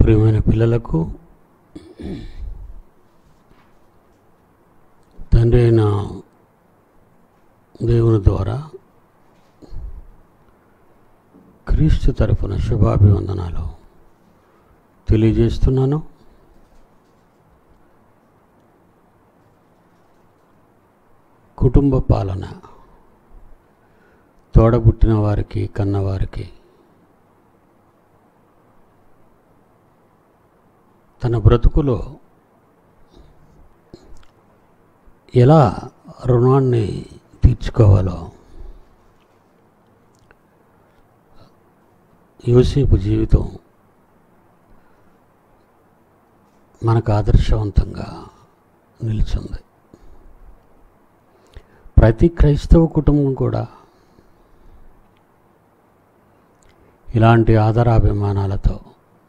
ప్రియమైన పిల్లలకు తండ్రి అయిన దేవుని ద్వారా క్రీస్తు తరఫున శుభాభివందనాలు తెలియజేస్తున్నాను కుటుంబ పాలన తోడబుట్టిన వారికి కన్నవారికి తన బ్రతుకులో ఎలా రుణాన్ని తీర్చుకోవాలో యోసేపు జీవితం మనకు ఆదర్శవంతంగా నిలిచింది ప్రతి క్రైస్తవ కుటుంబం కూడా ఇలాంటి ఆదరాభిమానాలతో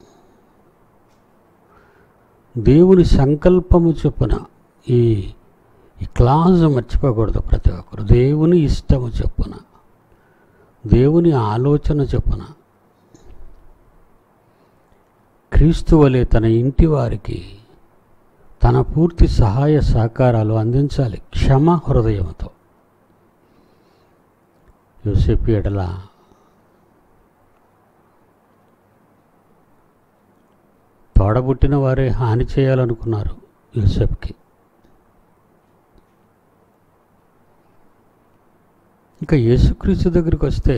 దేవుని సంకల్పము చొప్పున ఈ ఈ క్లాజ్ మర్చిపోకూడదు ప్రతి ఒక్కరు దేవుని ఇష్టము చొప్పున దేవుని ఆలోచన చొప్పున క్రీస్తు వలె తన ఇంటి వారికి తన పూర్తి సహాయ సహకారాలు అందించాలి క్షమ హృదయంతో యోసేపు ఎడల తోడబుట్టిన వారే హాని చేయాలనుకున్నారు యూసెఫ్కి ఇంకా యేసుక్రీస్తు దగ్గరికి వస్తే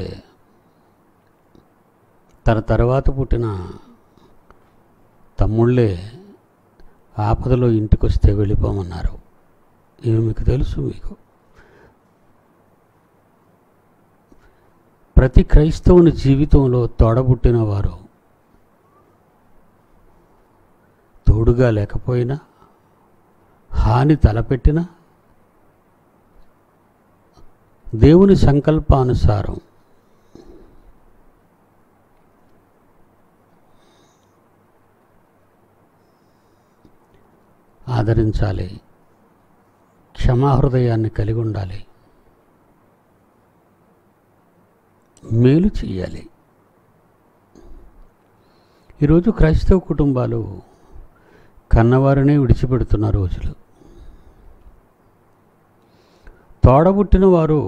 తన తర్వాత పుట్టిన తమ్ముళ్ళే ఆపదలో ఇంటికి వస్తే వెళ్ళిపోమన్నారు ఇవి మీకు తెలుసు మీకు ప్రతి క్రైస్తవుని జీవితంలో తోడబుట్టిన వారు తోడుగా లేకపోయినా హాని తలపెట్టినా దేవుని సంకల్పానుసారం ఆదరించాలి క్షమాహృదయాన్ని కలిగి ఉండాలి మేలు చేయాలి ఈరోజు క్రైస్తవ కుటుంబాలు కన్నవారినే విడిచిపెడుతున్న రోజులు తోడబుట్టిన వారు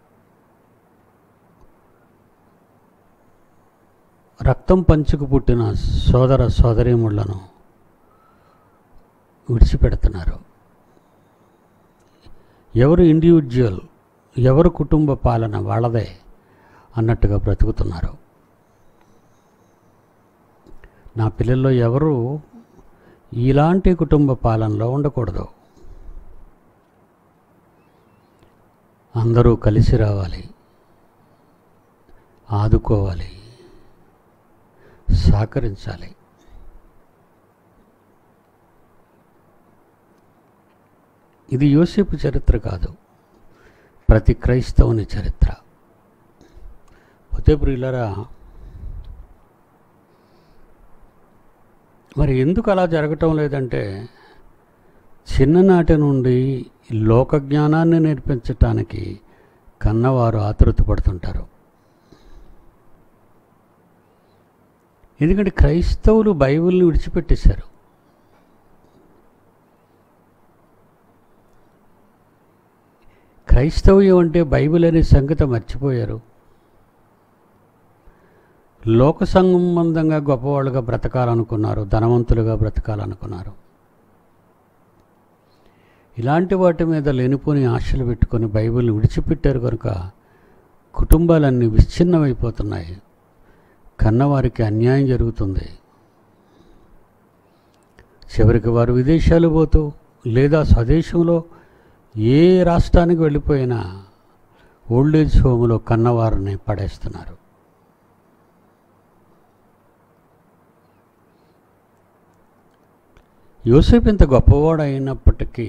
రక్తం పంచుకు పుట్టిన సోదర సోదరీముళ్లను విడిచిపెడుతున్నారు ఎవరు ఇండివిజువల్ ఎవరు కుటుంబ పాలన వాళ్ళదే అన్నట్టుగా బ్రతుకుతున్నారు నా పిల్లల్లో ఎవరు ఇలాంటి కుటుంబ పాలనలో ఉండకూడదు అందరూ కలిసి రావాలి ఆదుకోవాలి సహకరించాలి ఇది యోసేపు చరిత్ర కాదు ప్రతి క్రైస్తవుని చరిత్ర పోతే ప్రియులరా మరి ఎందుకు అలా జరగటం లేదంటే చిన్ననాటి నుండి లోక జ్ఞానాన్ని నేర్పించటానికి కన్నవారు ఆతృత పడుతుంటారు ఎందుకంటే క్రైస్తవులు బైబిల్ని విడిచిపెట్టేశారు క్రైస్తవ్యం అంటే బైబిల్ అనే సంగతి మర్చిపోయారు లోక సంబంధంగా గొప్పవాళ్ళుగా బ్రతకాలనుకున్నారు ధనవంతులుగా బ్రతకాలనుకున్నారు ఇలాంటి వాటి మీద లేనిపోని ఆశలు పెట్టుకొని బైబిల్ని విడిచిపెట్టారు కనుక కుటుంబాలన్నీ విచ్ఛిన్నమైపోతున్నాయి కన్నవారికి అన్యాయం జరుగుతుంది చివరికి వారు విదేశాలు పోతూ లేదా స్వదేశంలో ఏ రాష్ట్రానికి వెళ్ళిపోయినా ఓల్డేజ్ హోమ్లో కన్నవారిని పడేస్తున్నారు యోసేపు ఇంత గొప్పవాడు అయినప్పటికీ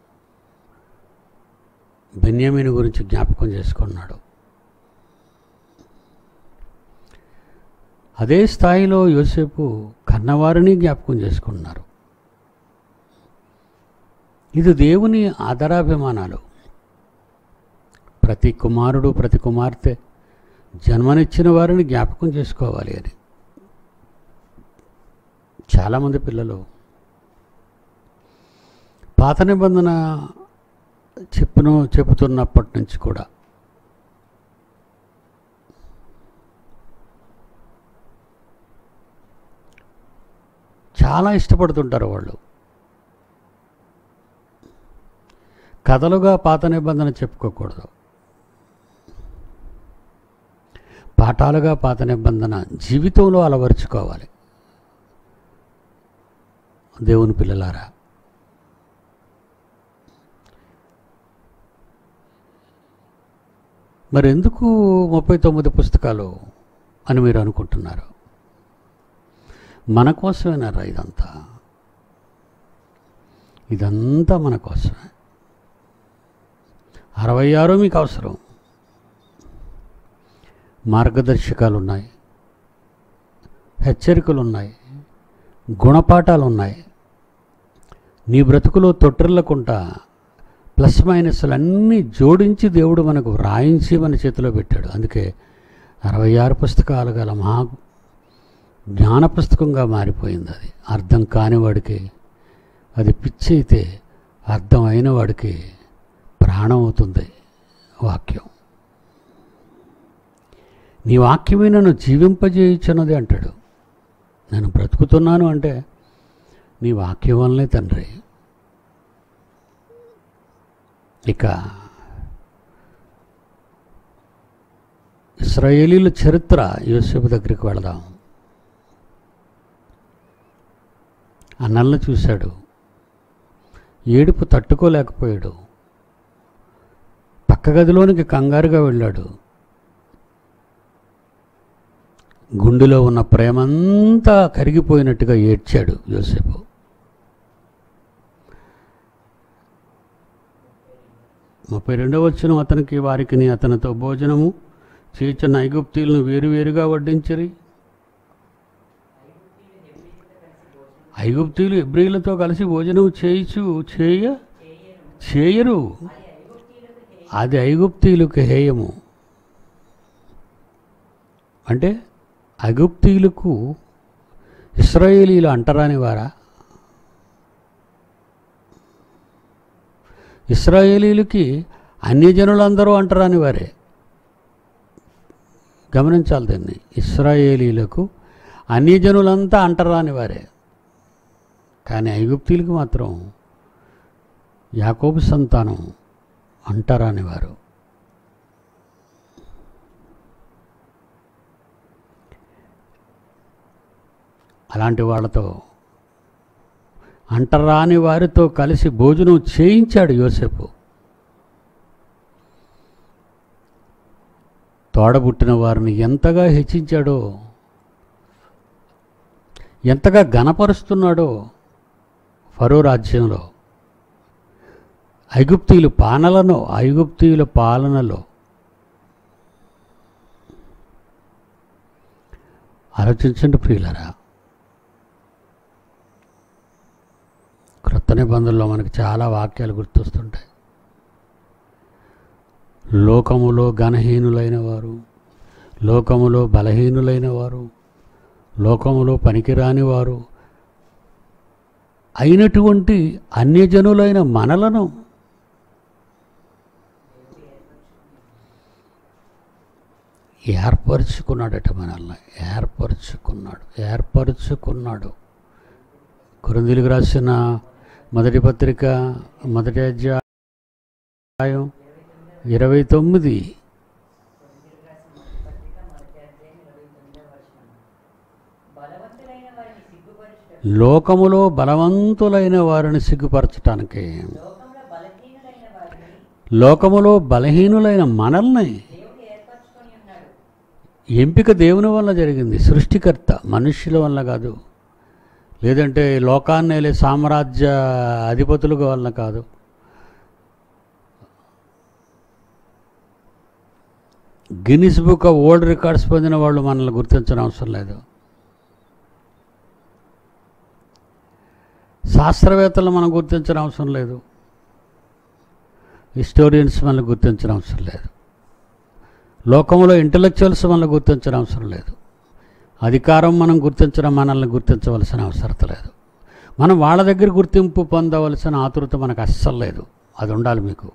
బెన్యామీని గురించి జ్ఞాపకం చేసుకున్నాడు అదే స్థాయిలో యోసేపు కన్నవారిని జ్ఞాపకం చేసుకున్నారు ఇది దేవుని ఆదరాభిమానాలు ప్రతి కుమారుడు ప్రతి కుమార్తె జన్మనిచ్చిన వారిని జ్ఞాపకం చేసుకోవాలి అని చాలామంది పిల్లలు పాత నిబంధన చెప్పును చెబుతున్నప్పటి నుంచి కూడా చాలా ఇష్టపడుతుంటారు వాళ్ళు కథలుగా పాత నిబంధన చెప్పుకోకూడదు పాఠాలుగా పాత నిబంధన జీవితంలో అలవరుచుకోవాలి దేవుని పిల్లలారా మరి ఎందుకు ముప్పై తొమ్మిది పుస్తకాలు అని మీరు అనుకుంటున్నారు మన కోసమేనారా ఇదంతా ఇదంతా మన కోసమే అరవై ఆరు మీకు అవసరం మార్గదర్శకాలు ఉన్నాయి హెచ్చరికలు ఉన్నాయి గుణపాఠాలు ఉన్నాయి నీ బ్రతుకులో తొట్టిల్లకుండా ప్లస్ మైనస్లు అన్నీ జోడించి దేవుడు మనకు వ్రాయించి మన చేతిలో పెట్టాడు అందుకే అరవై ఆరు పుస్తకాలు గల మహా జ్ఞాన పుస్తకంగా మారిపోయింది అది అర్థం కాని వాడికి అది పిచ్చి అయితే అర్థం అయిన వాడికి ప్రాణం అవుతుంది వాక్యం నీ వాక్యమే నన్ను జీవింపజేయించున్నది అంటాడు నేను బ్రతుకుతున్నాను అంటే నీ వాక్యం వల్లనే తండ్రి ఇక ఇస్రాయేలీల చరిత్ర యోసేపు దగ్గరికి వెళదాం అన్నల్ని చూశాడు ఏడుపు తట్టుకోలేకపోయాడు పక్క గదిలోనికి కంగారుగా వెళ్ళాడు గుండెలో ఉన్న ప్రేమంతా కరిగిపోయినట్టుగా ఏడ్చాడు యోసేపు ముప్పై రెండవ వచ్చిన అతనికి వారికి అతనితో భోజనము చేర్చిన ఐగుప్తీలను వేరువేరుగా వడ్డించరి ఐగుప్తీలు ఎబ్రిలతో కలిసి భోజనం చేయిచు చేయ చేయరు అది ఐగుప్తీలకు హేయము అంటే ఐగుప్తీలకు ఇస్రాయేలీలు అంటరాని వారా ఇస్రాయేలీలకి అన్యజనులందరూ అంటరాని వారే గమనించాలి దీన్ని ఇస్రాయేలీలకు అన్యజనులంతా అంటరాని వారే కానీ ఐగుప్తీలకు మాత్రం యాకోబు సంతానం అంటరాని వారు అలాంటి వాళ్ళతో అంటరాని వారితో కలిసి భోజనం చేయించాడు యోసేపు తోడబుట్టిన వారిని ఎంతగా హెచ్చించాడో ఎంతగా గణపరుస్తున్నాడో ఫరో రాజ్యంలో ఐగుప్తీయుల పాలనలో ఐగుప్తీయుల పాలనలో ఆలోచించండి ప్రియులరా క్రొత్త నిబంధనలో మనకు చాలా వాక్యాలు గుర్తొస్తుంటాయి లోకములో ఘనహీనులైన వారు లోకములో బలహీనులైన వారు లోకములో పనికిరాని వారు అయినటువంటి అన్యజనులైన మనలను ఏర్పరచుకున్నాడట మనల్ని ఏర్పరచుకున్నాడు ఏర్పరచుకున్నాడు కురందిలకు రాసిన మొదటి పత్రిక మొదటి అధ్యాయం ఇరవై తొమ్మిది బలవంతులైన వారిని సిగ్గుపరచుట లోకములో బలవంతులైన వారిని సిగ్గుపరచటానికి లోకంలో బలహీనులైన వారిని లోకములో బలహీనులైన మనల్ని దేవుడు ఏర్పరచుకొని ఉన్నాడు ఎంపిక దేవుని వల్ల జరిగింది సృష్టికర్త మనుష్యుల వల్ల కాదు లేదంటే లోకాన్ని వెళ్ళే సామ్రాజ్య అధిపతుల వల్ల కాదు Guinness book of world records పొందిన వాళ్ళు మనల్ని గుర్తించడం అవసరం లేదు శాస్త్రవేత్తలు మనం గుర్తించడం అవసరం లేదు హిస్టోరియన్స్ మనల్ని గుర్తించడం అవసరం లేదు లోకంలో ఇంటలెక్చువల్స్ మనల్ని గుర్తించడం అవసరం లేదు అధికారం మనం గుర్తించడం మనల్ని గుర్తించవలసిన అవసరం లేదు మనం వాళ్ళ దగ్గర గుర్తింపు పొందవలసిన ఆతృత మనకు అస్సలు లేదు అది ఉండాలి మీకు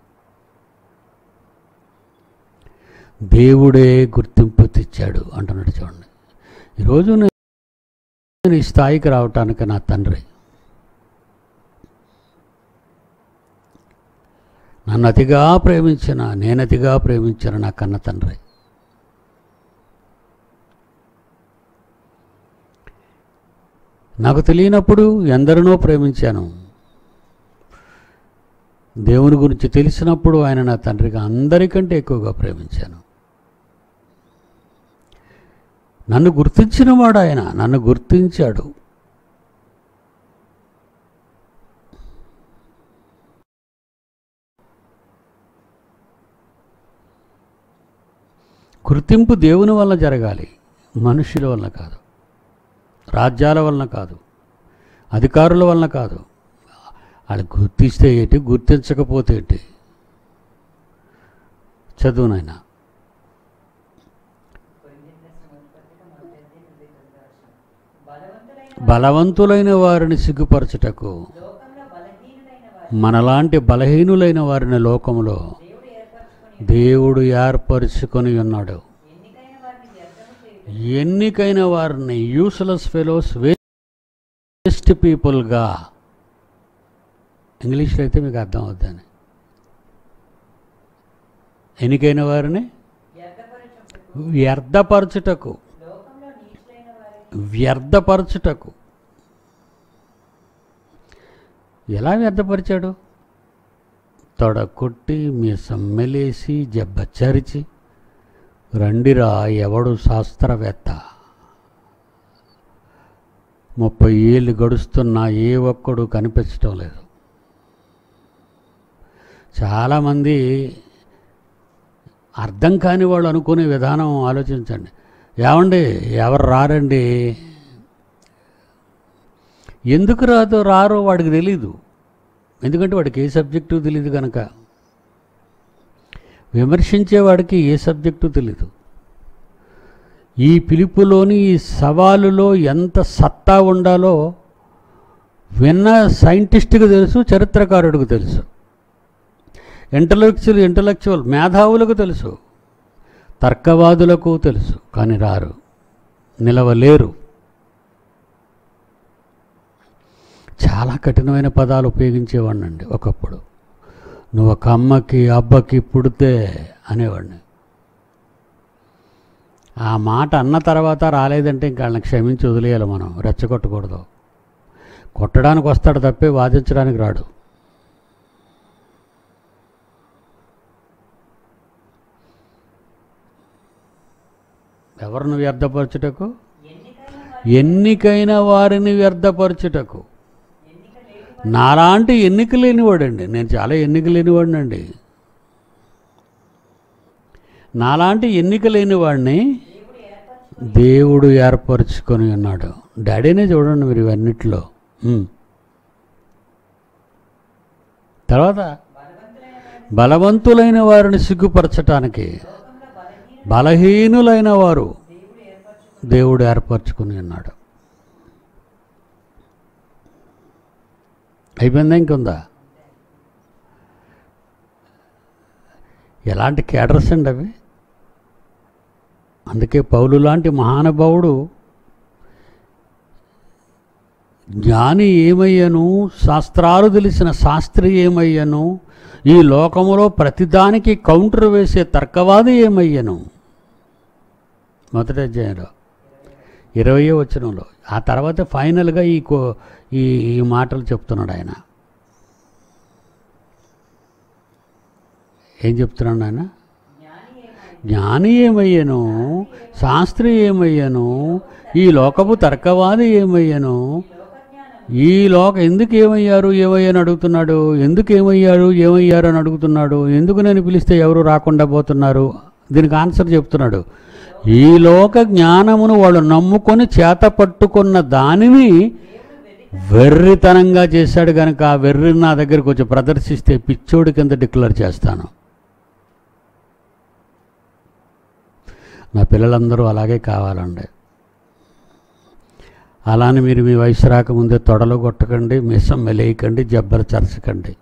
దేవుడే గుర్తింపు తెచ్చాడు అంటున్నాడు చూడండి ఈరోజు నేను ఈ స్థాయికి రావటానికి నా తండ్రి నన్ను అతిగా ప్రేమించిన నేను అతిగా ప్రేమించిన నా కన్న తండ్రి నాకు తెలియనప్పుడు ఎందరినో ప్రేమించాను దేవుని గురించి తెలిసినప్పుడు ఆయన నా తండ్రిగా అందరికంటే ఎక్కువగా ప్రేమించాను నన్ను గుర్తించినవాడు ఆయన నన్ను గుర్తించాడు గుర్తింపు దేవుని వల్ల జరగాలి మనుషుల వల్ల కాదు రాజ్యాల వలన కాదు అధికారుల వలన కాదు వాళ్ళు గుర్తిస్తే ఏంటి గుర్తించకపోతే ఏంటి చదువు నాయన బలవంతులైన వారిని సిగ్గుపరచుటకు లోకంలో బలహీనులైన వారు మనలాంటి బలహీనులైన వారిని లోకములో దేవుడు ఏర్పరచుకొని దేవుడు ఏర్పరుచుకొని ఉన్నాడు ఎన్నికైన వారిని వ్యర్థము చేయుట ఎన్నికైన వారిని యూస్లెస్ ఫెలోస్ వేస్ట్ పీపుల్గా ఇంగ్లీష్లో అయితే మీకు అర్థం అవుద్దని ఎన్నికైన వారిని వ్యర్థపరచుటకు వ్యర్థపరచుటకు లోకంలో నీచులైన వారిని వ్యర్థపరచుటకు ఎలా వ్యర్థపరిచాడు తొడ కొట్టి మీసం మెలేసి జబ్బ చరిచి రండిరా ఎవడు శాస్త్రవేత్త ముప్పై ఏళ్ళు గడుస్తున్నా ఏ ఒక్కడు కనిపించటం లేదు చాలామంది అర్థం కాని వాళ్ళు అనుకునే విధానం ఆలోచించండి ఏమండి ఎవరు రారండి ఎందుకు రాదో రారో వాడికి తెలీదు ఎందుకంటే వాడికి ఏ సబ్జెక్టు తెలియదు కనుక విమర్శించేవాడికి ఏ సబ్జెక్టు తెలీదు ఈ పిలుపులోని ఈ సవాలులో ఎంత సత్తా ఉండాలో విన్న సైంటిస్ట్కి తెలుసు చరిత్రకారుడికి తెలుసు ఇంటలెక్చువల్ ఇంటలెక్చువల్ మేధావులకు తెలుసు తర్కవాదులకు తెలుసు కానీ రారు నిలవలేరు చాలా కఠినమైన పదాలు ఉపయోగించేవాడినండి ఒకప్పుడు నువ్వు ఒక అమ్మకి అబ్బకి పుడితే అనేవాడిని ఆ మాట అన్న తర్వాత రాలేదంటే ఇంకా వాళ్ళని క్షమించి వదిలేయాలి మనం రెచ్చగొట్టకూడదు కొట్టడానికి వస్తాడు తప్పే వాదించడానికి రాడు ఎవరిని వ్యర్థపరచుటకు ఎన్నికైన వారు ఎన్నికైన వారిని వ్యర్థపరచుటకు ఎన్నిక లేని నాలాంటి ఎన్నిక లేనివాడండి నేను చాలా ఎన్నిక లేనివాడినండి నాలాంటి ఎన్నిక లేనివాడిని దేవుడు ఏర్పరచు దేవుడు ఏర్పరచుకొని ఉన్నాడు డాడీనే చూడండి మీరు ఇవన్నిట్లో ఉమ్. తర్వాత బలవంతులైన వారిని బలవంతులైన వారిని సిగ్గుపరచటానికి లోకంలో బలహీన బలహీనులైన వారు దేవుడు ఏర్పరచు దేవుడు ఏర్పరచుకుని ఉన్నాడు అయిపోయిందా ఇంకుందా ఎలాంటి కేడర్స్ అండి అవి అందుకే పౌలు లాంటి మహానుభావుడు జ్ఞాని ఏమయ్యను శాస్త్రాలు తెలిసిన శాస్త్రి ఏమయ్యను ఈ లోకములో ప్రతిదానికి కౌంటర్ వేసే తర్కవాది ఏమయ్యను మొదటి అధ్యాయంలో ఇరవయో వచనంలో ఆ తర్వాత ఫైనల్గా ఈ కో ఈ ఈ మాటలు చెప్తున్నాడు ఆయన ఏం చెప్తున్నాడు ఆయన జ్ఞాని ఏమైనా జ్ఞాని ఏమయ్యను శాస్త్రి ఏమయ్యను ఈ లోకపు తర్కవాది ఏమయ్యను లోకజ్ఞానం ఈ లోక ఎందుకు ఏమయ్యారు ఏమయ్యారు అని అడుగుతున్నాడు ఎందుకు ఏమయ్యారు ఏమయ్యారు అని అడుగుతున్నాడు ఎందుకు నేను పిలిస్తే ఎవరు రాకుండా పోతున్నారు దీనికి ఆన్సర్ చెప్తున్నాడు ఈ లోక జ్ఞానమును వాళ్ళు నమ్ముకొని చేత పట్టుకున్న దానిని వెర్రితనంగా చేశాడు కనుక ఆ వెర్రిని నా దగ్గరికి వచ్చి ప్రదర్శిస్తే పిచ్చోడి కింద డిక్లేర్ చేస్తాను నా పిల్లలందరూ అలాగే కావాలండి అలానే మీరు మీ వయసు రాకముందే తొడలు కొట్టకండి మిసం మెలేయకండి జబ్బలు చరచకండి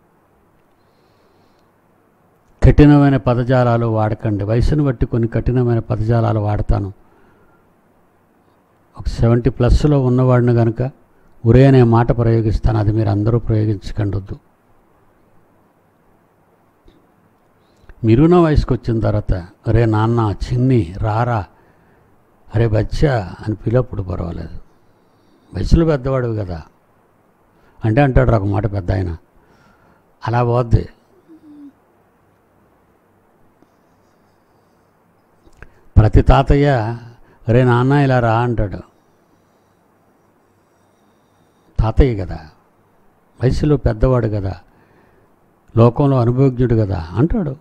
కఠినమైన పదజాలాలు వాడకండి వయసును బట్టి కొన్ని కఠినమైన పదజాలాలు వాడతాను ఒక సెవెంటీ ప్లస్లో ఉన్నవాడిని కనుక ఉరే అనే మాట ప్రయోగిస్తాను అది మీరు అందరూ ప్రయోగించకండి వద్దు మీరు నా వయసుకు వచ్చిన తర్వాత అరే నాన్న చిన్ని రారా అరే బచ్చా అని పిలప్పుడు పర్వాలేదు వయసులో పెద్దవాడు కదా అంటే అంటాడు ఒక మాట పెద్ద ఆయన అలా పోద్ది ప్రతి తాతయ్య రే నాన్న ఇలా రా అంటాడు తాతయ్య కదా వయసులో పెద్దవాడు కదా లోకంలో అనుభవజ్ఞుడు కదా అంటాడు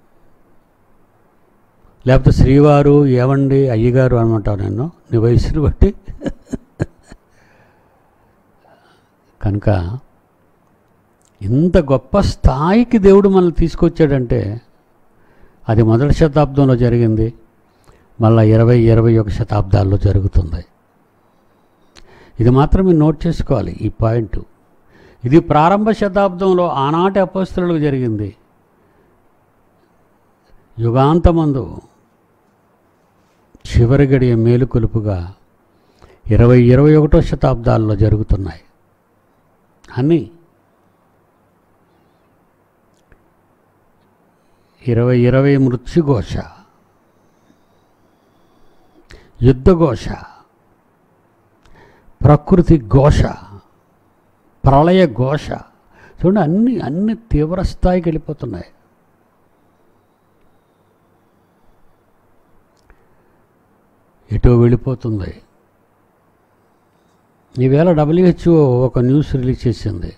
లేకపోతే శ్రీవారు ఏమండి అయ్యగారు అనమంటావు నేను నీ వయసుని బట్టి కనుక ఇంత గొప్ప స్థాయికి దేవుడు మనల్ని తీసుకొచ్చాడంటే అది మొదటి శతాబ్దంలో జరిగింది మళ్ళా ఇరవై ఇరవై ఒక శతాబ్దాల్లో జరుగుతుంది ఇది మాత్రం మీరు నోట్ చేసుకోవాలి ఈ పాయింట్ ఇది ప్రారంభ శతాబ్దంలో ఆనాటి అపస్తులకు జరిగింది యుగాంతమందు చివరి గడియ మేలుకొలుపుగా ఇరవై ఇరవై ఒకటో శతాబ్దాల్లో జరుగుతున్నాయి అన్నీ ఇరవై ఇరవై మృత్యుఘోష యుద్ధఘోష ప్రకృతి ఘోష ప్రళయ ఘోష చూడండి అన్ని అన్ని తీవ్ర స్థాయికి వెళ్ళిపోతున్నాయి ఎటో వెళ్ళిపోతుంది ఈవేళ డబ్ల్యూహెచ్ఓ ఒక న్యూస్ రిలీజ్ చేసింది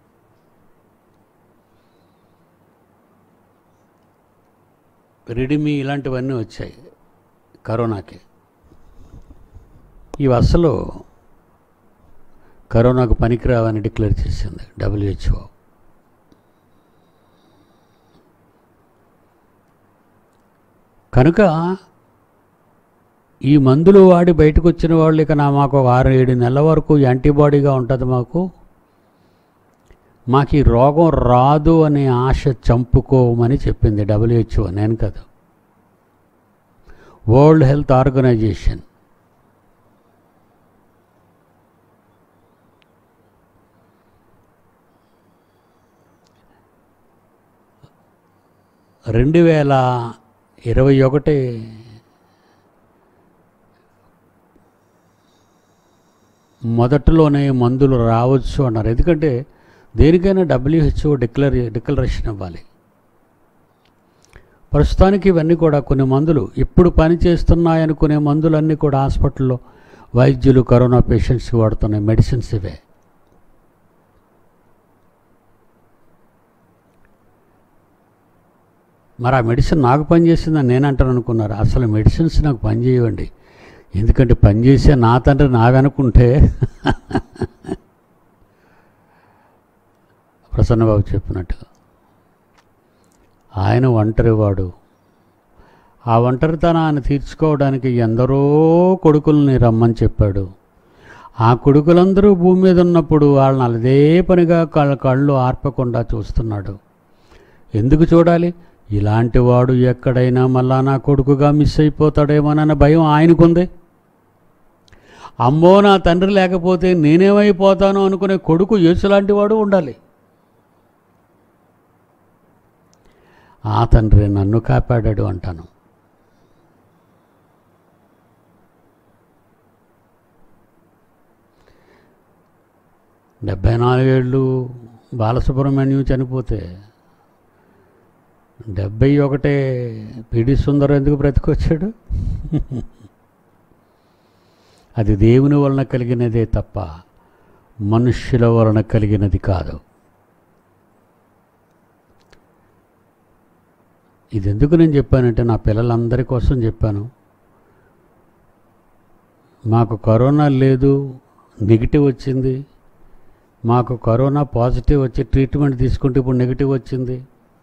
రిడిమి ఇలాంటివన్నీ వచ్చాయి కరోనాకి ఇవి అసలు కరోనాకు పనికిరావని డిక్లేర్ చేసింది డబ్ల్యూహెచ్ఓ కనుక ఈ మందులు వాడి బయటకు వచ్చిన వాళ్ళు ఇక నా మాకు ఒక ఆరు ఏడు నెలల వరకు యాంటీబాడీగా ఉంటుంది మాకు మాకు ఈ రోగం రాదు అనే ఆశ చంపుకోమని చెప్పింది డబ్ల్యూహెచ్ఓ నేను కదా వరల్డ్ హెల్త్ ఆర్గనైజేషన్ రెండు వేల ఇరవై ఒకటి మొదటిలోనే మందులు రావచ్చు అన్నారు ఎందుకంటే దేనికైనా డబ్ల్యూహెచ్ఓ డిక్లర్ డిక్లరేషన్ ఇవ్వాలి ప్రస్తుతానికి ఇవన్నీ కూడా కొన్ని మందులు ఇప్పుడు పనిచేస్తున్నాయనుకునే మందులన్నీ కూడా హాస్పిటల్లో వైద్యులు కరోనా పేషెంట్స్కి వాడుతున్నాయి మెడిసిన్స్ ఇవే మరి ఆ మెడిసిన్ నాకు పనిచేసిందని నేను అంటాను అనుకున్నారు అసలు మెడిసిన్స్ నాకు పనిచేయవండి ఎందుకంటే పనిచేసే నా తండ్రి నావనుకుంటే ప్రసన్నబాబు చెప్పినట్టుగా ఆయన ఒంటరివాడు ఆ ఒంటరితనాన్ని తీర్చుకోవడానికి ఎందరో కొడుకుల్ని రమ్మని చెప్పాడు ఆ కొడుకులందరూ భూమి మీద ఉన్నప్పుడు వాళ్ళని అదే పనిగా కళ్ళ కళ్ళు ఆర్పకుండా చూస్తున్నాడు ఎందుకు చూడాలి ఇలాంటి వాడు ఎక్కడైనా మళ్ళా నా కొడుకుగా మిస్ అయిపోతాడేమోనన్న భయం ఆయనకుంది అమ్మో నా తండ్రి లేకపోతే నేనేమైపోతాను అనుకునే కొడుకు యేసులాంటి వాడు ఉండాలి ఆ తండ్రి నన్ను కాపాడాడు అంటాను డెబ్భై నాలుగేళ్ళు బాలసుబ్రహ్మణ్యం చనిపోతే డెబ్బై ఒకటే పిడి సుందరం ఎందుకు బ్రతికొచ్చాడు అది దేవుని వలన కలిగినదే తప్ప మనుష్యుల వలన కలిగినది కాదు ఇది ఎందుకు నేను చెప్పానంటే నా పిల్లలందరి కోసం చెప్పాను మాకు కరోనా లేదు నెగిటివ్ వచ్చింది మాకు కరోనా పాజిటివ్ వచ్చి ట్రీట్మెంట్ తీసుకుంటే ఇప్పుడు నెగిటివ్ వచ్చింది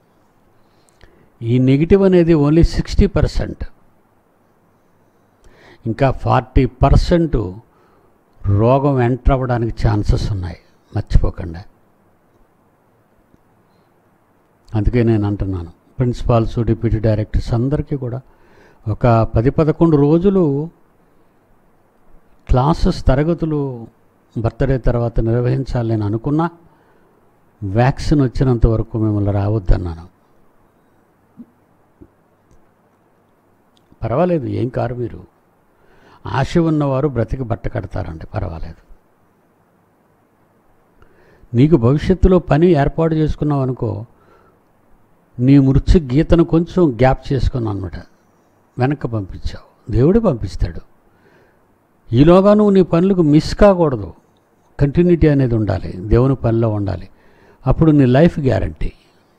ఈ నెగిటివ్ అనేది ఓన్లీ సిక్స్టీ పర్సెంట్ ఇంకా ఫార్టీ పర్సెంట్ రోగం ఎంటర్ అవ్వడానికి ఛాన్సెస్ ఉన్నాయి మర్చిపోకండి అందుకే నేను అంటున్నాను ప్రిన్సిపాల్స్ డిప్యూటీ డైరెక్టర్స్ అందరికీ కూడా ఒక పది పదకొండు రోజులు క్లాసెస్ తరగతులు బర్త్డే తర్వాత నిర్వహించాలి నేను అనుకున్నా వ్యాక్సిన్ వచ్చినంత వరకు మిమ్మల్ని రావద్దన్నాను పర్వాలేదు ఏం కారు మీరు ఆశ ఉన్నవారు బ్రతికి బట్ట కడతారండి పర్వాలేదు నీకు భవిష్యత్తులో పని ఏర్పాటు చేసుకున్నావు అనుకో నీ మృత్యు గీతను కొంచెం గ్యాప్ చేసుకున్నావు అనమాట వెనక్కి పంపించావు దేవుడు పంపిస్తాడు ఈలోగా నువ్వు నీ పనులకు మిస్ కాకూడదు కంటిన్యూటీ అనేది ఉండాలి దేవుని పనిలో ఉండాలి అప్పుడు నీ లైఫ్ గ్యారంటీ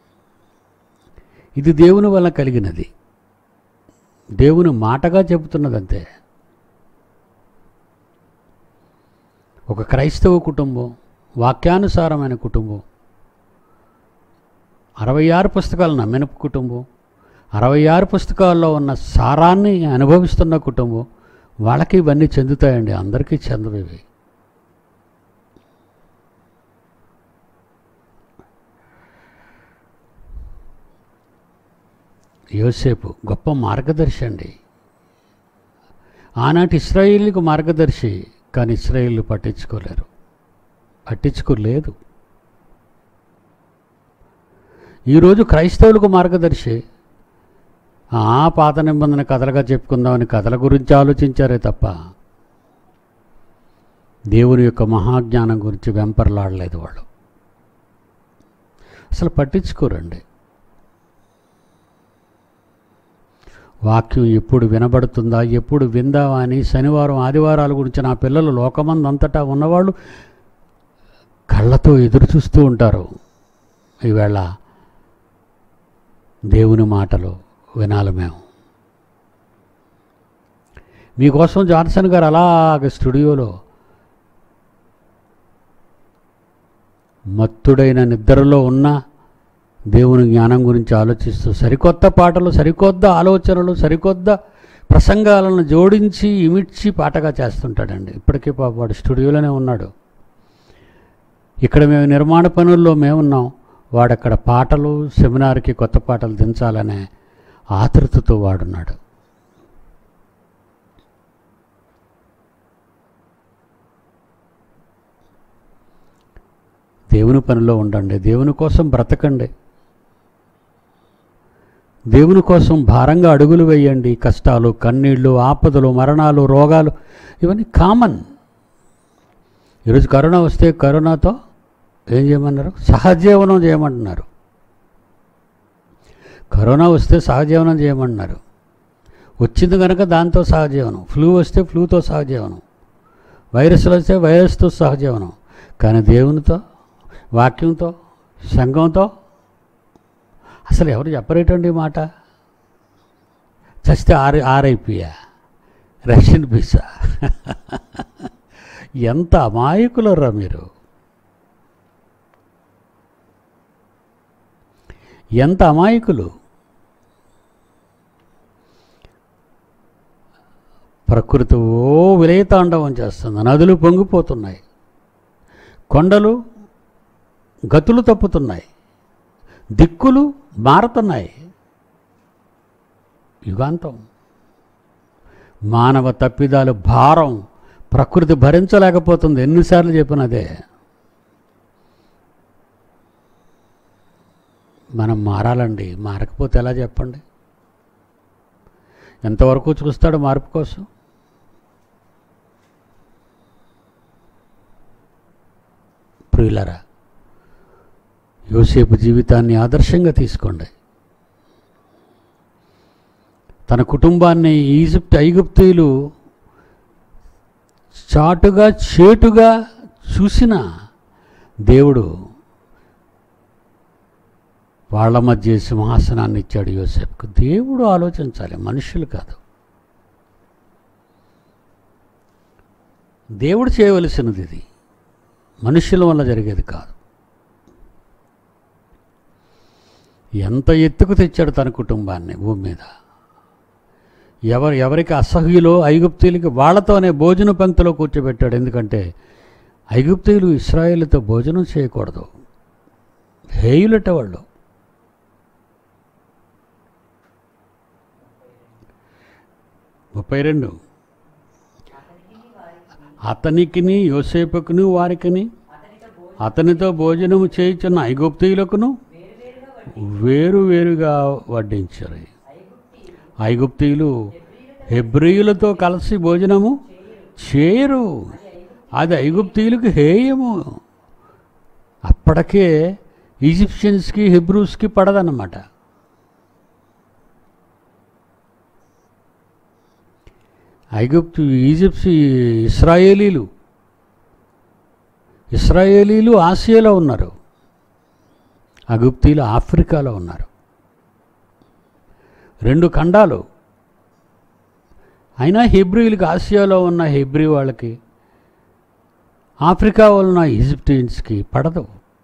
ఇది దేవుని వల్ల కలిగినది దేవుని మాటగా చెబుతున్నది అంతే ఒక క్రైస్తవ కుటుంబం వాక్యానుసారమైన కుటుంబం అరవై ఆరు పుస్తకాలు నమ్మిన కుటుంబం అరవై ఆరు పుస్తకాల్లో ఉన్న సారాన్ని అనుభవిస్తున్న కుటుంబం వాళ్ళకి ఇవన్నీ చెందుతాయండి అందరికీ చెందవు ఇవి యోసేపు గొప్ప మార్గదర్శి అండి ఆనాటి ఇస్రాయిల్కి మార్గదర్శి కానీ ఇస్రాయిల్ పట్టించుకోలేరు పట్టించుకోలేదు ఈరోజు క్రైస్తవులకు మార్గదర్శి ఆ పాత నిబంధన కథలుగా చెప్పుకుందామని కథల గురించి ఆలోచించారే తప్ప దేవుని యొక్క మహాజ్ఞానం గురించి వెంపర్లాడలేదు వాళ్ళు అసలు పట్టించుకోరండి వాక్యం ఎప్పుడు వినబడుతుందా ఎప్పుడు విందావా అని శనివారం ఆదివారాల గురించి నా పిల్లలు లోకమందంతటా ఉన్నవాళ్ళు కళ్ళతో ఎదురు చూస్తూ ఉంటారు ఈవేళ దేవుని మాటలు వినాలి మేము మీకోసం జాన్సన్ గారు అలాగ స్టూడియోలో మత్తుడైన నిద్రలో ఉన్న దేవుని జ్ఞానం గురించి ఆలోచిస్తూ సరికొత్త పాటలు సరికొత్త ఆలోచనలు సరికొత్త ప్రసంగాలను జోడించి ఇమిడ్చి పాటగా చేస్తుంటాడండి ఇప్పటికీ పాప వాడు స్టూడియోలోనే ఉన్నాడు ఇక్కడ మేము నిర్మాణ పనుల్లో మేమున్నాం వాడక్కడ పాటలు సెమినార్కి కొత్త పాటలు దించాలనే ఆతృతతో వాడున్నాడు దేవుని పనిలో ఉండండి దేవుని కోసం బ్రతకండి దేవుని కోసం భారంగా అడుగులు వేయండి కష్టాలు కన్నీళ్ళు ఆపదలు మరణాలు రోగాలు ఇవన్నీ కామన్ ఈరోజు కరోనా వస్తే కరోనాతో ఏం చేయమన్నారు సహజీవనం చేయమంటున్నారు కరోనా వస్తే సహజీవనం చేయమంటున్నారు వచ్చింది కనుక దాంతో సహజీవనం ఫ్లూ వస్తే ఫ్లూతో సహజీవనం వైరస్లు వస్తే వైరస్తో సహజీవనం కానీ దేవునితో వాక్యంతో సంఘంతో అసలు ఎవరు చెప్పరేటండి ఈ మాట చస్తే ఆర్ ఆర్ఐపియా రష్యన్ పిజ్జా ఎంత అమాయకులరా మీరు ఎంత అమాయకులు ప్రకృతి ఓ విలయతాండవం చేస్తుంది నదులు పొంగిపోతున్నాయి కొండలు గతులు తప్పుతున్నాయి దిక్కులు మారుతున్నాయి యుగాంతం మానవ తప్పిదాలు భారం ప్రకృతి భరించలేకపోతుంది ఎన్నిసార్లు చెప్పినదే మనం మారాలండి మారకపోతే ఎలా చెప్పండి ఎంతవరకు చూస్తాడు మార్పు కోసం ప్రియులరా యోసేపు జీవితాన్ని ఆదర్శంగా తీసుకోండి తన కుటుంబాన్ని ఈజిప్ట్ ఐగుప్తీయులు చాటుగా చేటుగా చూసిన దేవుడు వాళ్ళ మధ్య సింహాసనాన్ని ఇచ్చాడు యోసేపుకు దేవుడు ఆలోచించాలి మనుషులు కాదు దేవుడు చేయవలసినది ఇది మనుషుల వల్ల జరిగేది కాదు ఎంత ఎత్తుకు తెచ్చాడు తన కుటుంబాన్ని భూమి మీద ఎవరు ఎవరికి అసహ్యులో ఐగుప్తీయులకి వాళ్ళతోనే భోజన పంక్తిలో కూర్చోబెట్టాడు ఎందుకంటే ఐగుప్తీయులు ఇస్రాయేలుతో భోజనం చేయకూడదు హేయులట వాళ్ళు ముప్పై రెండు అతనికిని యోసేపుకును వారికిని అతనితో భోజనము చేయుచున్న ఐగుప్తీయులకును వేరు వేరుగా వడ్డించారు ఐగుప్తీయులు హెబ్రియులతో కలిసి భోజనము చేయరు అది ఐగుప్తీయులకు హేయము అప్పటికే ఈజిప్షియన్స్కి హెబ్రూస్కి పడదన్నమాట ఐగుప్తు ఈజిప్షి ఇస్రాయేలీలు ఇస్రాయేలీలు ఆసియాలో ఉన్నారు అగుప్తీలు ఆఫ్రికాలో ఉన్నారు రెండు ఖండాలు అయినా హెబ్రియులకి ఆసియాలో ఉన్న హెబ్రి వాళ్ళకి ఆఫ్రికా ఉన్న ఈజిప్టియన్స్కి పడదు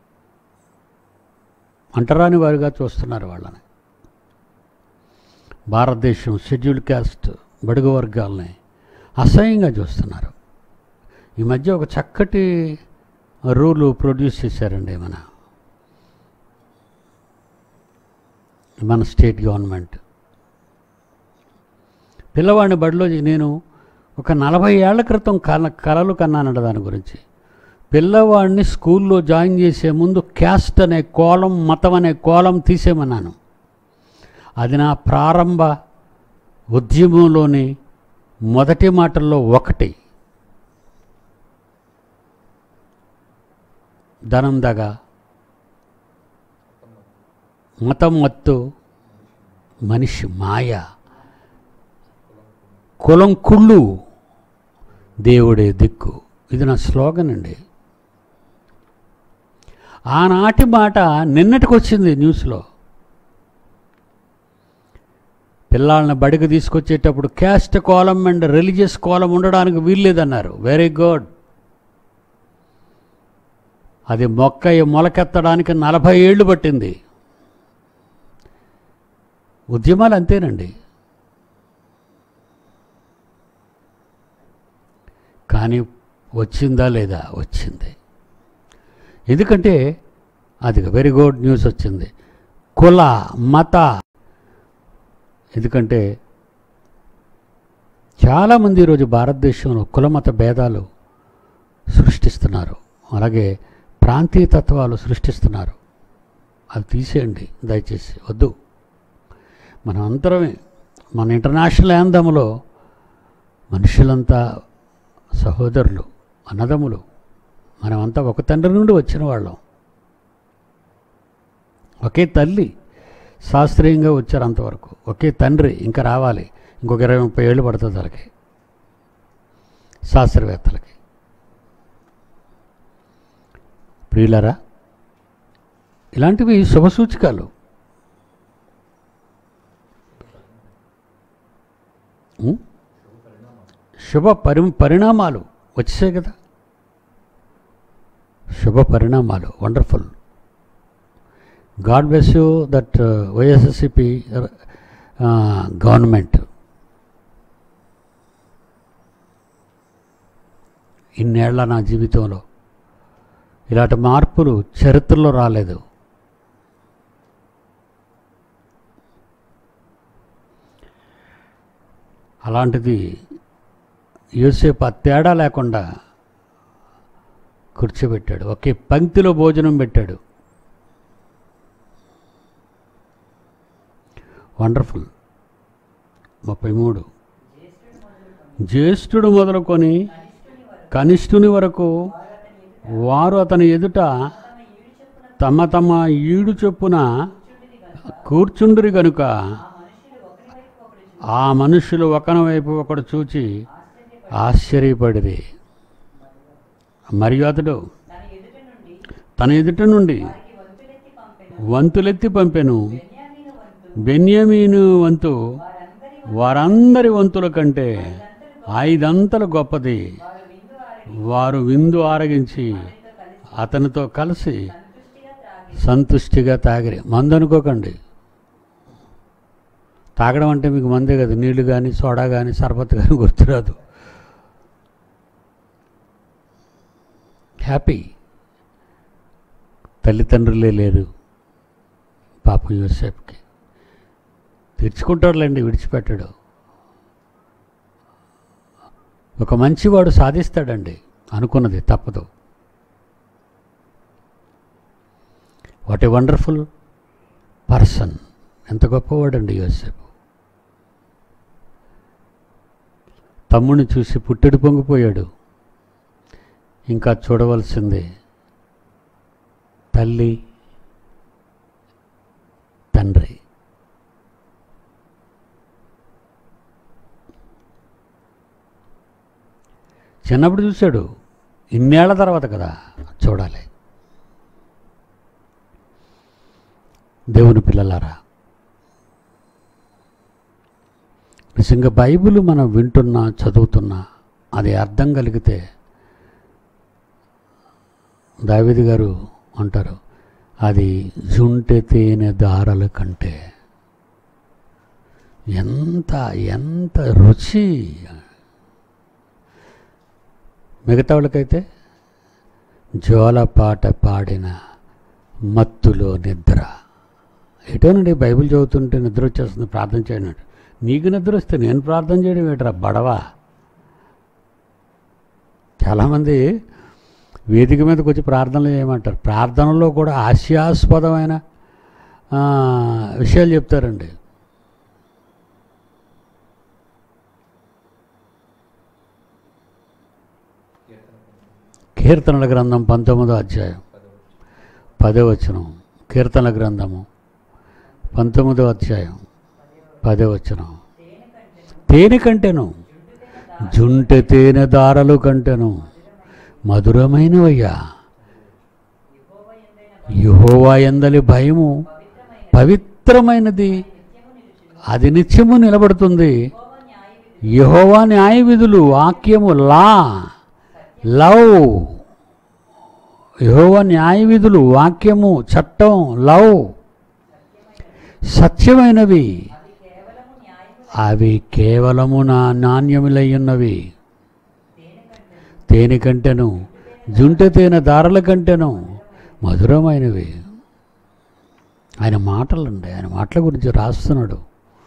అంటరాని వారుగా చూస్తున్నారు వాళ్ళని భారతదేశం షెడ్యూల్ క్యాస్ట్ బడుగు వర్గాల్ని అసహ్యంగా చూస్తున్నారు ఈ మధ్య ఒక చక్కటి రూలు ప్రొడ్యూస్ చేశారండి మన మన స్టేట్ గవర్నమెంట్ పిల్లవాడిని బడిలో నేను ఒక నలభై ఏళ్ల క్రితం కల కలలు కన్నానంట దాని గురించి పిల్లవాడిని స్కూల్లో జాయిన్ చేసే ముందు క్యాస్ట్ అనే కోలం మతం అనే కోలం తీసేమన్నాను అది నా ప్రారంభ ఉద్యమంలోని మొదటి మాటల్లో ఒకటి ధనం దగ మతం మత్తు మనిషి మాయ కులం కుళ్ళు దేవుడే దిక్కు ఇది నా స్లోగన్ అండి ఆనాటి మాట నిన్నటికి వచ్చింది న్యూస్లో పిల్లల్ని బడికి తీసుకొచ్చేటప్పుడు caste column and religious column ఉండడానికి వీల్లేదన్నారు వెరీ గుడ్ అది మొక్క మొలకెత్తడానికి నలభై ఏళ్ళు పట్టింది ఉద్యమాలు అంతేనండి కానీ వచ్చిందా లేదా వచ్చింది ఎందుకంటే అది వెరీ గుడ్ న్యూస్ వచ్చింది కుల మత ఎందుకంటే చాలామంది ఈరోజు భారతదేశంలో కులమత భేదాలు సృష్టిస్తున్నారు అలాగే ప్రాంతీయ తత్వాలు సృష్టిస్తున్నారు అది తీసేయండి దయచేసి వద్దు మనం అందరమే మన ఇంటర్నేషనల్ యాందములో మనుషులంతా సహోదరులు అన్నదమ్ములు మనమంతా ఒక తండ్రి నుండి వచ్చిన వాళ్ళం ఒకే తల్లి శాస్త్రీయంగా వచ్చారు అంతవరకు ఒకే తండ్రి ఇంకా రావాలి ఇంకొక ఇరవై ముప్పై ఏళ్ళు పడుతుంది వాళ్ళకి శాస్త్రవేత్తలకి ప్రియులరా ఇలాంటివి శుభసూచికాలు ఉం? శుభ పరి పరిణామాలు వచ్చాయి కదా శుభ పరిణామాలు wonderful God bless you that YSRCP government ఇన్నేళ్ల నా జీవితంలో ఇలాంటి మార్పులు చరిత్రలో రాలేదు అలాంటిది యూసేపు ఆ తేడా లేకుండా కూర్చోబెట్టాడు ఒకే పంక్తిలో భోజనం పెట్టాడు వండర్ఫుల్ ముప్పై మూడు జ్యేష్ఠుడు మొదలుకొని కనిష్ఠుని వరకు వారు అతని ఎదుట తమ తమ ఈడు చొప్పున కూర్చుండ్రి కనుక ఆ మనుషులు ఒకన వైపు ఒకడు చూచి ఆశ్చర్యపడిరి మరియు అతడు తన ఎదుట నుండి తన ఎదుట నుండి వారికి వంతులెత్తి పంపెను వంతులెత్తి పంపెను బెన్యామీను వంతు బెన్యమీను వంతు వారందరి వారందరి వంతుల కంటే ఐదంతలు గొప్పది వారు విందు ఆరగి వారు విందు ఆరగించి అతనితో కలిసి అతనితో కలిసి సంతుష్టిగా త్రాగి సంతుష్టిగా తాగిరి మందు అనుకోకండి తాగడం అంటే మీకు మందే కదా నీళ్లు కానీ సోడా కానీ సర్బత్ కానీ గుర్తురాదు హ్యాపీ తల్లిదండ్రులే లేరు పాపం యూసెఫ్కి తెచ్చుకుంటాడులేండి విడిచిపెట్టాడు ఒక మంచివాడు సాధిస్తాడండి అనుకున్నది తప్పదు వాట్ ఏ వండర్ఫుల్ పర్సన్ ఎంత గొప్పవాడండి యోసేపు తమ్ముడిని చూసి పుట్టెడు పొంగిపోయాడు ఇంకా చూడవలసింది తల్లి తండ్రి చిన్నప్పుడు చూశాడు ఇన్నేళ్ల తర్వాత కదా చూడాలి దేవుని పిల్లలారా నిజంగా బైబిల్ మనం వింటున్నా చదువుతున్నా అది అర్థం కలిగితే దావిది గారు అంటారు అది జుంటె తేనె దారల కంటే ఎంత ఎంత రుచి మిగతా వాళ్ళకైతే జోలపాట పాడిన మత్తులో నిద్ర ఎటోనండి బైబిల్ చదువుతుంటే నిద్ర వచ్చేస్తుంది ప్రార్థన చేయడం నీకు నిద్ర వస్తే నేను ప్రార్థన చేయడం ఏంట్రా బడవా చాలామంది వేదిక మీదకి వచ్చి ప్రార్థనలు చేయమంటారు ప్రార్థనలో కూడా హాస్యాస్పదమైన ఆ, విషయాలు చెప్తారండి కీర్తనల గ్రంథం పంతొమ్మిదో అధ్యాయం పదో వచనం కీర్తనల గ్రంథము పంతొమ్మిదో అధ్యాయం పదో వచనం తేనె కంటేను జుంటె తేనె దారలు కంటెను మధురమైనవయ్యా యహోవా ఎందలి భయము పవిత్రమైనది అది నిత్యము నిలబడుతుంది యహోవా న్యాయ విధులు వాక్యము లా లవ్ యహోవా న్యాయ విధులు వాక్యము చట్టం లవ్ సత్యమైనవి అవి కేవలము నా నాణ్యములై ఉన్నవి తేనె కంటెను జుంట తేనె దారల కంటెను మధురమైనవి ఆయన మాటలండి ఆయన మాటల గురించి రాస్తున్నాడు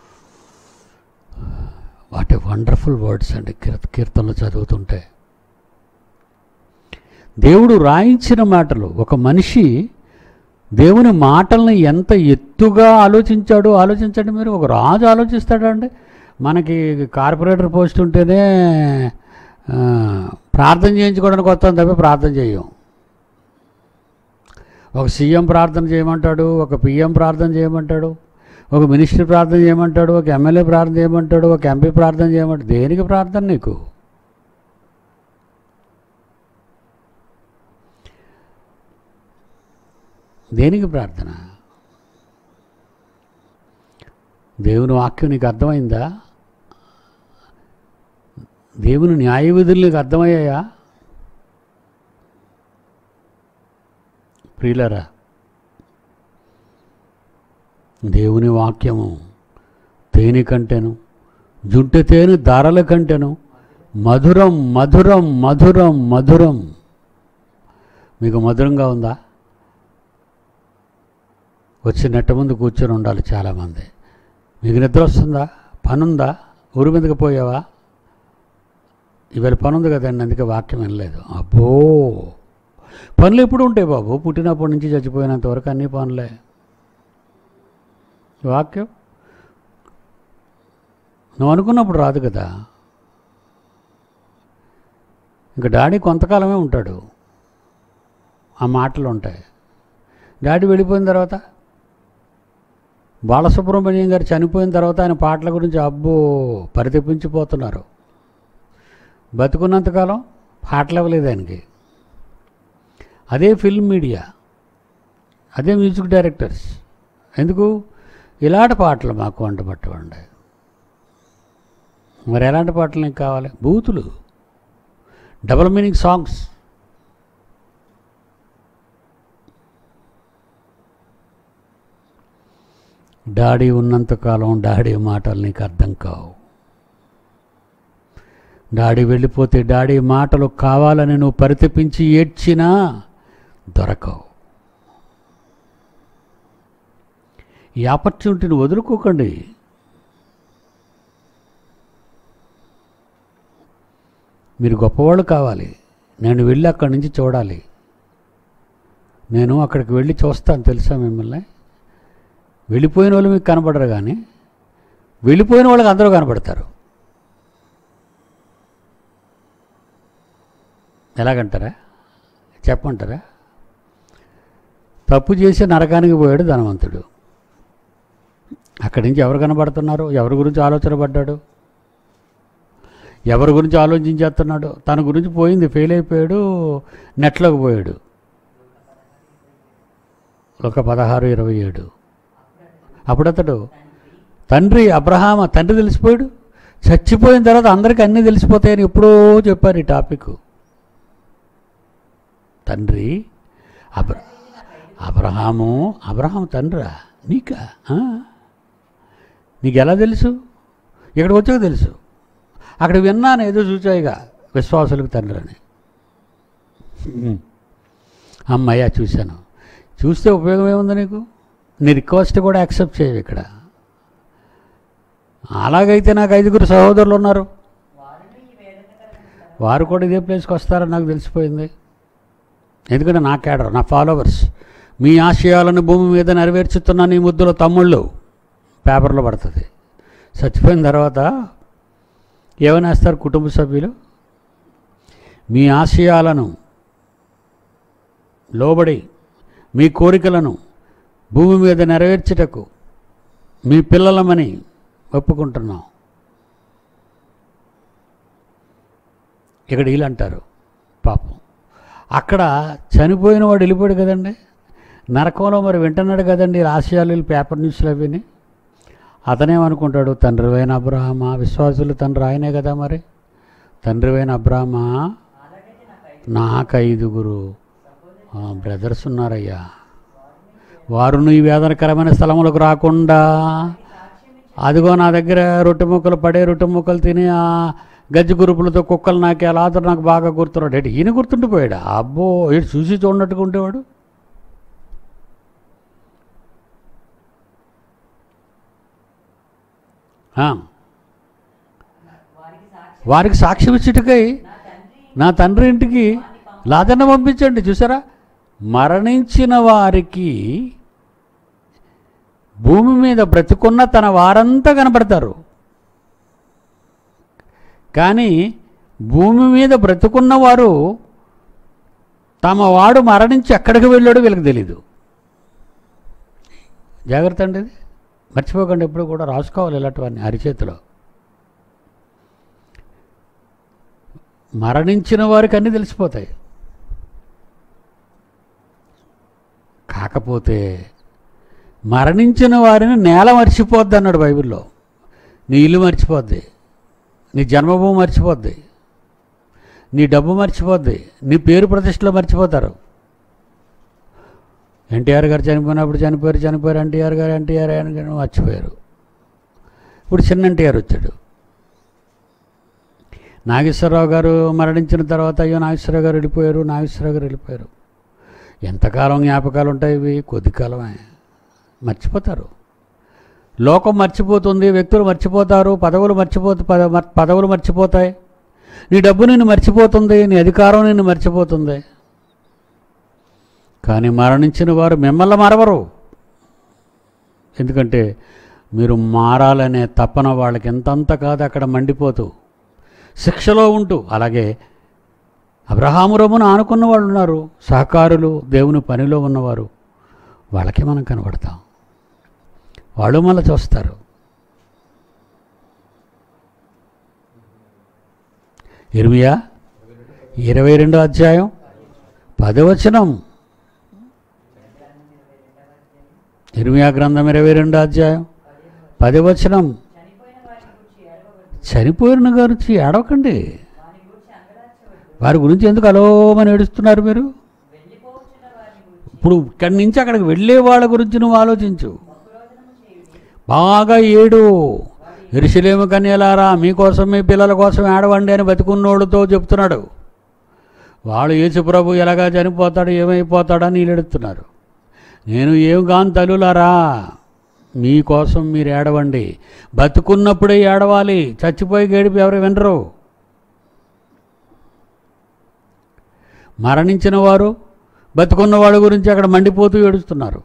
వాట్ ఏ వండర్ఫుల్ వర్డ్స్ అండి కీర్త కీర్తనలు చదువుతుంటే దేవుడు రాయించిన మాటలు ఒక మనిషి దేవుని మాటల్ని ఎంత ఎత్తుగా ఆలోచించాడో ఆలోచించండి మీరు ఒక రాజు ఆలోచిస్తాడా అండి మనకి కార్పొరేటర్ పోస్ట్ ఉంటేనే ఆ, ప్రార్థన చేయించుకోవడానికి వస్తాం తప్ప ప్రార్థన చేయం ఒక సీఎం ప్రార్థన చేయమంటాడు ఒక పిఎం ప్రార్థన చేయమంటాడు ఒక మినిస్టర్ ప్రార్థన చేయమంటాడు ఒక ఎమ్మెల్యే ప్రార్థన చేయమంటాడు ఒక ఎంపీ ప్రార్థన చేయమంటాడు దేనికి ప్రార్థన నీకు దేనికి ప్రార్థన దేవుని వాక్యం నీకు అర్థమైందా దేవుని న్యాయ విధులు నీకు అర్థమయ్యాయా ప్రియులరా దేవుని వాక్యము తేనె కంటెను జుట్టు తేనె ధారల కంటెను మధురం మధురం మధురం మధురం మీకు మధురంగా ఉందా వచ్చి నెట్ట ముందు కూర్చొని ఉండాలి చాలామంది మీకు నిద్ర వస్తుందా పనుందా ఊరి మీదకి పోయావా ఇవాళ పని ఉంది కదండి అందుకే వాక్యం వినలేదు అబ్బో పనులు ఎప్పుడు ఉంటాయి బాబు పుట్టినప్పటి నుంచి చచ్చిపోయినంత వరకు అన్ని పనులే వాక్యం నువ్వు అనుకున్నప్పుడు రాదు కదా ఇంకా డాడీ కొంతకాలమే ఉంటాడు ఆ మాటలు ఉంటాయి డాడీ వెళ్ళిపోయిన తర్వాత బాలసుబ్రహ్మణ్యం గారు చనిపోయిన తర్వాత ఆయన పాటల గురించి అబ్బో పరితపించిపోతున్నారు బతుకున్నంతకాలం పాటలు ఇవ్వలేదు ఆయనకి అదే ఫిల్మ్ మీడియా అదే మ్యూజిక్ డైరెక్టర్స్ ఎందుకు ఇలాంటి పాటలు మాకు వంట పట్టవండి మరి ఎలాంటి పాటలు నీకు కావాలి బూతులు డబుల్ మీనింగ్ సాంగ్స్ డాడీ ఉన్నంతకాలం డాడీ మాటలు నీకు అర్థం కావు డాడీ వెళ్ళిపోతే డాడీ మాటలు కావాలని నువ్వు పరితపించి ఏడ్చినా దొరకవు ఈ ఆపర్చునిటీని వదులుకోకండి మీరు గొప్పవాళ్ళు కావాలి నేను వెళ్ళి అక్కడి నుంచి చూడాలి నేను అక్కడికి వెళ్ళి చూస్తాను తెలుసా మిమ్మల్ని వెళ్ళిపోయిన వాళ్ళు మీకు కనపడరు కానీ వెళ్ళిపోయిన వాళ్ళకి అందరూ కనపడతారు ఎలాగంటారా చెప్పమంటారా తప్పు చేసి నరకానికి పోయాడు ధనవంతుడు అక్కడి నుంచి ఎవరు కనబడుతున్నారు ఎవరి గురించి ఆలోచన పడ్డాడు ఎవరి గురించి ఆలోచించేస్తున్నాడు తన గురించి పోయింది ఫెయిల్ అయిపోయాడు నెట్లోకి పోయాడు ఒక పదహారు ఇరవై ఏడు అప్పుడు అతడు తండ్రి అబ్రహామ తండ్రి తెలిసిపోయాడు చచ్చిపోయిన తర్వాత అందరికీ అన్నీ తెలిసిపోతాయని ఎప్పుడో చెప్పారు ఈ టాపిక్ తండ్రి అబ్ర అబ్రహాము అబ్రహాం తండ్రా నీకా ఆ? నీకు ఎలా తెలుసు ఇక్కడికి వచ్చాక తెలుసు అక్కడ విన్నాను ఏదో చూచాయిగా విశ్వాసులకు తండ్రి అని హ్మ్. అమ్మయ్య చూశాను చూస్తే ఉపయోగం ఏముంది నీకు నీ రిక్వెస్ట్ కూడా యాక్సెప్ట్ చేయవు ఇక్కడ అలాగైతే నాకు ఐదుగురు సహోదరులు ఉన్నారు వారును ఈ వేదనకరమైన వారు కూడా ఇదే ప్లేస్కి వస్తారని నాకు తెలిసిపోయింది ఎందుకంటే నా కేడర్ నా ఫాలోవర్స్ మీ ఆశయాలను భూమి మీద నెరవేర్చుతున్న నీ ముద్దుల తమ్ముళ్ళు పేపర్లో పడుతుంది చచ్చిపోయిన తర్వాత ఏమని వేస్తారు కుటుంబ సభ్యులు మీ ఆశయాలను లోబడి మీ కోరికలను భూమి మీద నెరవేర్చుటకు మీ పిల్లలమని ఒప్పుకుంటున్నాం ఇక్కడ వీళ్ళు అంటారు పాపం అక్కడ చనిపోయిన వాడు వెళ్ళిపోయాడు కదండి నరకంలో మరి వింటున్నాడు కదండి ఈ ఆశయాలు వీళ్ళు పేపర్ న్యూస్లు అవిని అతనేమనుకుంటాడు తండ్రివైన అబ్రహమా విశ్వాసులు తండ్రి ఆయనే కదా మరి తండ్రివైన అబ్రహమా అలాగైతే నాకు ఐదు నాకు ఐదుగురు బ్రదర్స్ ఉన్నారయ్యా వారును ఈ వేదనకరమైన స్థలములకు రాకుండా సాక్ష్యం ఇచ్చి అదిగో నా దగ్గర రొట్టె ముక్కలు పడే రొట్టె ముక్కలు తిని ఆ గజ్జి గురుపులతో కుక్కలు నాకే అలా అతను నాకు బాగా గుర్తున్నాడు ఏంటి ఈయన గుర్తుండిపోయాడు అబ్బో ఏంటి చూసి చూడనట్టుగా ఉండేవాడు ఆ, వారికి సాక్ష్యం వారికి సాక్ష్యం ఇచ్చుటకై నా తండ్రి నా తండ్రి ఇంటికి లాదన్న పంపించండి చూసారా మరణించిన వారికి భూమి మీద బ్రతికున్న తన వారంతా కనపడతారు కానీ భూమి మీద బ్రతికున్న వారు తమ వాడు మరణించి ఎక్కడికి వెళ్ళాడో వీళ్ళకి తెలీదు జాగ్రత్త అండి ఇది మర్చిపోకండి ఎప్పుడు కూడా రాసుకోవాలి ఇలాంటివన్నీ అరిచేతిలో మరణించిన వారికి అన్నీ తెలిసిపోతాయి కాకపోతే మరణించిన వారిని నేల మర్చిపోద్ది అన్నాడు బైబిల్లో నీ ఇల్లు మర్చిపోద్ది నీ జన్మభూమి మర్చిపోద్ది నీ డబ్బు మర్చిపోద్ది నీ పేరు ప్రతిష్టలో మర్చిపోతారు ఎన్టీఆర్ గారు చనిపోయినప్పుడు చనిపోయారు చనిపోయారు ఎన్టీఆర్ గారు ఎన్టీఆర్ అని గారు మర్చిపోయారు ఇప్పుడు చిన్న ఎన్టీఆర్ వచ్చాడు నాగేశ్వరరావు గారు మరణించిన తర్వాత అయ్యో నాగేశ్వరరావు గారు వెళ్ళిపోయారు నాగేశ్వరరావు గారు వెళ్ళిపోయారు ఎంతకాలం జ్ఞాపకాలు ఉంటాయి ఇవి కొద్ది కాలమే మర్చిపోతారు లోకం మర్చిపోతుంది వ్యక్తులు మర్చిపోతారు పదవులు మర్చిపోతు పద మర్- పదవులు మర్చిపోతాయి నీ డబ్బు నిన్ను మర్చిపోతుంది నీ అధికారం నిన్ను మర్చిపోతుంది కానీ మరణించిన వారు మిమ్మల్ని మరవరు ఎందుకంటే మీరు మారాలనే తపన వాళ్ళకి ఎంతంత కాదు అక్కడ మండిపోతూ శిక్షలో ఉంటూ అలాగే అబ్రహాము రొమ్మును ఆనుకున్న వాళ్ళు ఉన్నారు సహకారులు దేవుని పనిలో ఉన్నవారు వాళ్ళకే మనం కనబడతాం వాళ్ళు మళ్ళీ చూస్తారు ఇర్మియా ఇరవై రెండో అధ్యాయం పదవచనం ఇర్మియా గ్రంథం ఇరవై రెండో అధ్యాయం పదవచనం చనిపోయిన వారిని గురించి ఏడవవద్దు చనిపోయిన గురించి ఏడవకండి వారి గురించి అంగలార్చవద్దు వారి గురించి ఎందుకు అలోమని ఏడుస్తున్నారు మీరు వెళ్ళిపోవచ్చున్న వారిని గురించి ఇప్పుడు ఇక్కడి నుంచి అక్కడికి వెళ్ళే వాళ్ళ గురించి నువ్వు ఆలోచించు బహురోజనము చేయుడి బాగా ఏడు ఎరుసలేము కన్యలారా మీకోసం మీ పిల్లల కోసం ఏడవండి అని బతికున్నోడుతో చెప్తున్నాడు వాళ్ళు యేసుప్రభు ఎలాగా చనిపోతాడు ఏమైపోతాడని వీళ్ళెడుతున్నారు నేను ఏం కాని తల్లులారా మీకోసం మీరు ఏడవండి బతుకున్నప్పుడే ఏడవాలి చచ్చిపోయి గడిపి ఎవరు వినరు మరణించిన వారు బతుకున్న వాళ్ళ గురించి అక్కడ మండిపోతూ ఏడుస్తున్నారు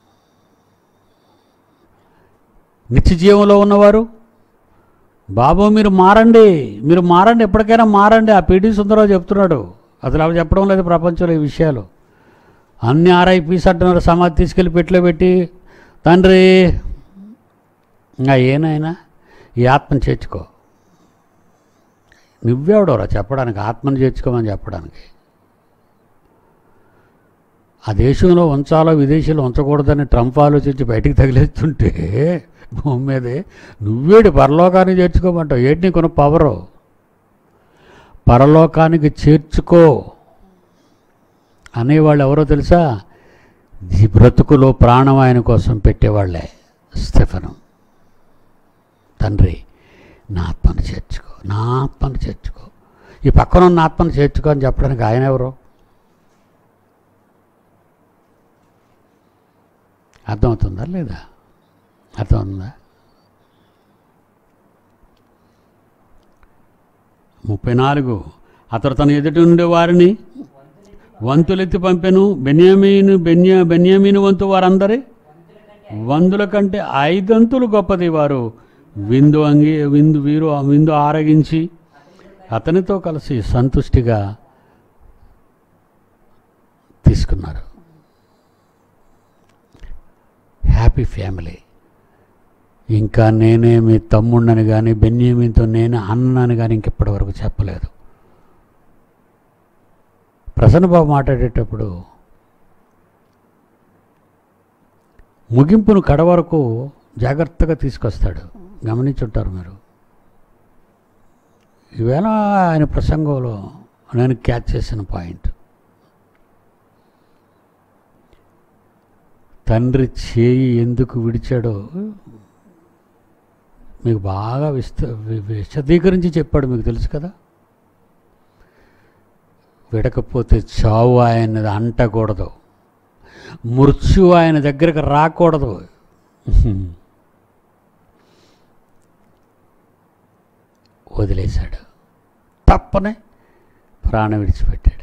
నిత్య జీవంలో ఉన్నవారు బాబు మీరు మారండి మీరు మారండి ఎప్పటికైనా మారండి ఆ పిడి సుందరరావు చెప్తున్నాడు అసలు అవి చెప్పడం లేదు ప్రపంచంలో ఈ విషయాలు అన్ని ఆర్ఐపీస్ అంటున్నారు సమాధి తీసుకెళ్ళి పెట్లో పెట్టి తండ్రి ఇంకా ఏనాయనా ఈ ఆత్మను చేర్చుకో నువ్వెవడోరా చెప్పడానికి ఆత్మను చేర్చుకోమని చెప్పడానికి ఆ దేశంలో ఉంచాలో విదేశీలో ఉంచకూడదని ట్రంప్ ఆలోచించి బయటికి తగిలేస్తుంటే భూమి మీదే నువ్వేటి పరలోకానికి చేర్చుకోమంటావు ఏంటి నీకున్న పవరు పరలోకానికి చేర్చుకో అనేవాళ్ళు ఎవరో తెలుసా ఈ బ్రతుకులో ప్రాణం ఆయన కోసం పెట్టేవాళ్ళే స్టెఫను తండ్రి నా ఆత్మను చేర్చుకో నా ఆత్మను చేర్చుకో ఈ పక్కన ఉన్న ఆత్మను చేర్చుకో అని చెప్పడానికి ఆయన ఎవరు అర్థమవుతుందా లేదా అర్థమవుతుందా ముప్పై నాలుగు అతడు తన ఎదుటి ఉండే వారిని వంతులెత్తి పంపెను బెన్యామీను బెన్యా బెన్యామీను వంతు వారందరి వందుల కంటే ఐదంతులు గొప్పది వారు విందు అంగి విందు వీరు విందు ఆరగించి అతనితో కలిసి సంతుష్టిగా తీసుకున్నారు హ్యాపీ ఫ్యామిలీ ఇంకా నేనే మీ తమ్ముడిని కానీ బెన్యామీన్తో నేనే అన్నాను కానీ ఇంకెప్పటి వరకు చెప్పలేదు ప్రసన్నబాబు మాట్లాడేటప్పుడు ముగింపును కడ వరకు జాగ్రత్తగా తీసుకొస్తాడు గమనించుంటారు మీరు ఈవేళ ఆయన ప్రసంగంలో నేను క్యాచ్ చేసిన పాయింట్ తండ్రి చేయి ఎందుకు విడిచాడో మీకు బాగా విస్త వి- విశదీకరించి చెప్పాడు మీకు తెలుసు కదా విడకపోతే చావు ఆయన అంటకూడదు మృత్యు ఆయన దగ్గరకు రాకూడదు వదిలేశాడు తప్పనే ప్రాణం విడిచిపెట్టాడు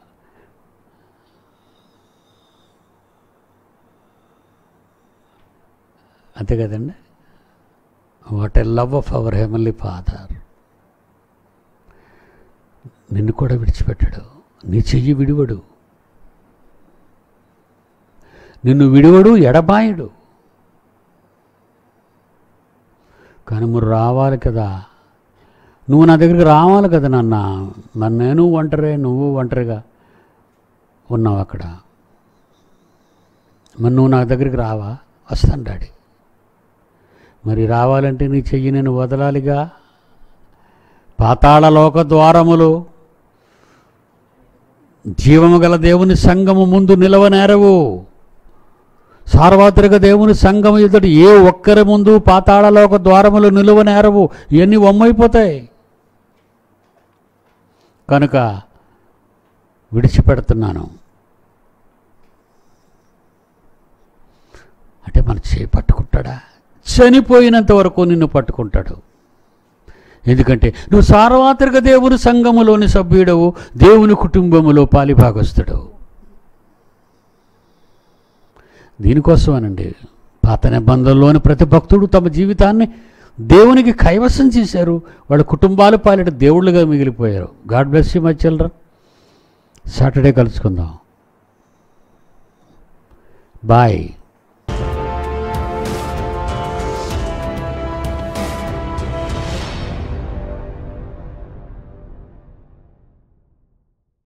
అంతే కదండి what a love of our heavenly father నిన్ను కూడా విడిచిపెట్టాడు నీ చెయ్యి విడివడు నిన్ను విడివడు ఎడబాయుడు కానీ మీరు రావాలి కదా నువ్వు నా దగ్గరికి రావాలి కదా నాన్న మరి నేను ఒంటరే నువ్వు ఒంటరిగా ఉన్నావు అక్కడ మరి నువ్వు నా దగ్గరికి రావా వస్తాను డాడీ మరి రావాలంటే నీ చెయ్యి నేను వదలాలిగా పాతాళలోక ద్వారములు జీవము గల దేవుని సంఘము ముందు నిలవనేరవు సార్వత్రిక దేవుని సంఘం ఎదుటి ఏ ఒక్కరి ముందు పాతాళలోక ద్వారములు నిలువనేరవు ఇవన్నీ వమ్మైపోతాయి కనుక విడిచిపెడుతున్నాను అంటే మన చేయి పట్టుకుంటాడా చనిపోయినంత వరకు నిన్ను పట్టుకుంటాడు ఎందుకంటే నువ్వు సార్వత్రిక దేవుని సంఘములోని సభ్యుడవు దేవుని కుటుంబములో పాలిభాగస్తుడు దీనికోసమేనండి పాత నిబంధనలోని ప్రతి భక్తుడు తమ జీవితాన్ని దేవునికి కైవసం చేశారు వాళ్ళ కుటుంబాలు పాలిట దేవుళ్ళుగా మిగిలిపోయారు God bless you my children Saturday కలుసుకుందాం బాయ్